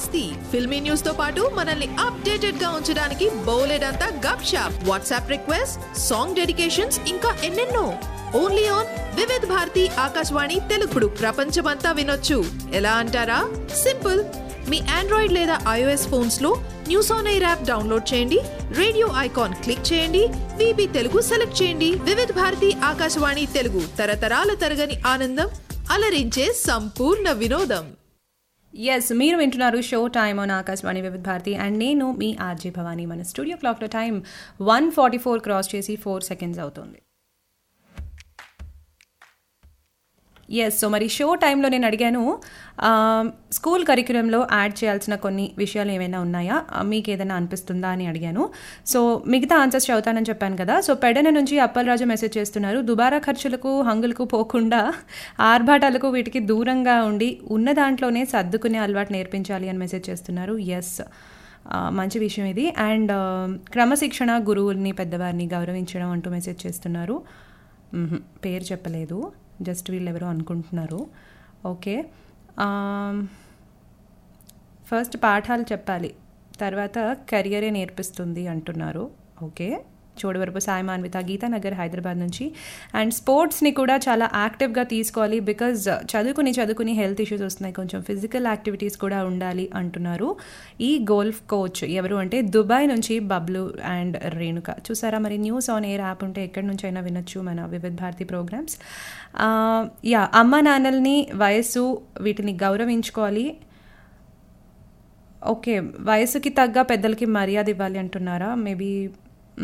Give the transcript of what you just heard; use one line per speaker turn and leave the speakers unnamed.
మస్తీ ఫిల్మీ న్యూస్ తో పాటు మనల్ని అప్డేటెడ్ గా ఉంచడానికి బోలెడంతా గప్ షాప్ వాట్సాప్ రిక్వెస్ట్ సాంగ్ డెడికేషన్స్ ఇంకా ఎన్నెన్నో ఓన్లీ ఆన్ వివిధ్ భారతి ఆకాశవాణి తెలుగుడు ప్రపంచమంతా వినొచ్చు ఎలా అంటారా సింపుల్ మీ ఆండ్రాయిడ్ లేదా ఐఓఎస్ ఫోన్స్ లో news on air app download చేయండి రేడియో ఐకాన్ క్లిక్ చేయండి విబి తెలుగు సెలెక్ట్ చేయండి వివిధ భారతి ఆకాశవాణి తెలుగు తరతరాల తరగని ఆనందం అలరించే సంపూర్ణ వినోదం
ఎస్ మీరు వింటున్నారు షో టైమ్ ఆన్ ఆకాశవాణి వివిధ భారతి అండ్ నేను మీ ఆర్జే భవానీ మన స్టూడియో క్లాక్లో time one forty four cross చేసి ఫోర్ సెకండ్స్ అవుతుంది ఎస్ సో మరి షో టైంలో నేను అడిగాను ఆ, స్కూల్ కరిక్యులంలో యాడ్ చేయాల్సిన కొన్ని విషయాలు ఏమైనా ఉన్నాయా ఆ, మీకు ఏదైనా అనిపిస్తుందా అని అడిగాను సో మిగతా ఆన్సర్స్ చదువుతానని చెప్పాను కదా సో పెడన నుంచి అప్పలరాజు మెసేజ్ చేస్తున్నారు దుబారా ఖర్చులకు హంగులకు పోకుండా ఆర్భాటాలకు వీటికి దూరంగా ఉండి ఉన్న దాంట్లోనే సర్దుకునే అలవాటు నేర్పించాలి అని మెసేజ్ చేస్తున్నారు ఎస్ మంచి విషయం ఇది అండ్ క్రమశిక్షణ గురువుల్ని పెద్దవారిని గౌరవించడం అంటూ మెసేజ్ చేస్తున్నారు మ్హూ, పేరు చెప్పలేదు జస్ట్ వీళ్ళు ఎవరో అనుకుంటున్నారు ఓకే ఫస్ట్ పాఠాలు చెప్పాలి తర్వాత కెరియరే నేర్పిస్తుంది అంటున్నారు ఓకే చోడవరపు సాయి మాన్విత గీతానగర్ హైదరాబాద్ నుంచి అండ్ స్పోర్ట్స్ని కూడా చాలా యాక్టివ్గా తీసుకోవాలి బికాజ్ చదువుకుని చదువుకుని హెల్త్ ఇష్యూస్ వస్తున్నాయి కొంచెం ఫిజికల్ యాక్టివిటీస్ కూడా ఉండాలి అంటున్నారు ఈ గోల్ఫ్ కోచ్ ఎవరు అంటే దుబాయ్ నుంచి బబ్లు అండ్ రేణుక చూసారా మరి న్యూస్ ఆన్ ఎయిర్ యాప్ ఉంటే ఎక్కడి నుంచి అయినా వినొచ్చు మన వివిధ భారతి ప్రోగ్రామ్స్ యా అమ్మ నాన్నల్ని వయస్సు వీటిని గౌరవించుకోవాలి ఓకే వయసుకి తగ్గ పెద్దలకి మర్యాద ఇవ్వాలి అంటున్నారా మేబీ